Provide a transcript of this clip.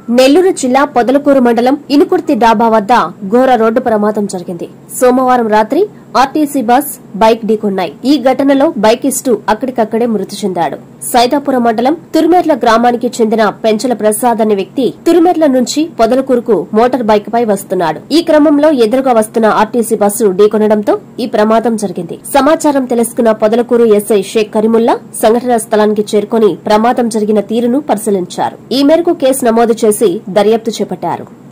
నెల్లూరు జిల్లా పొదలకూరు మండలం ఇనుకుర్తి డాబా వద్ద ఘోర రోడ్డు ప్రమాదం జరిగింది సోమవారం రాత్రి ఆర్టీసీ బస్ బైక్ ఢీకొన్నాయి ఈ ఘటనలో బైకిస్టు అక్కడికక్కడే మృతి చెందాడు సైదాపురం మండలం తురిమెర్ల గ్రామానికి చెందిన పెంచల ప్రసాద్ అనే వ్యక్తి తురిమెర్ల నుంచి పొదలకూరుకు మోటార్ బైక్ పై వస్తున్నాడు ఈ క్రమంలో ఎదురుగా వస్తున్న ఆర్టీసీ బస్సు ఢీకొనడంతో ఈ ప్రమాదం జరిగింది సమాచారం తెలుసుకున్న పొదలకూరు ఎస్ఐ షేక్ కరీముల్లా సంఘటనా స్థలానికి చేరుకుని ప్రమాదం జరిగిన తీరును పరిశీలించారు ఈ మేరకు కేసు నమోదు చేసి దర్యాప్తు చేపట్టారు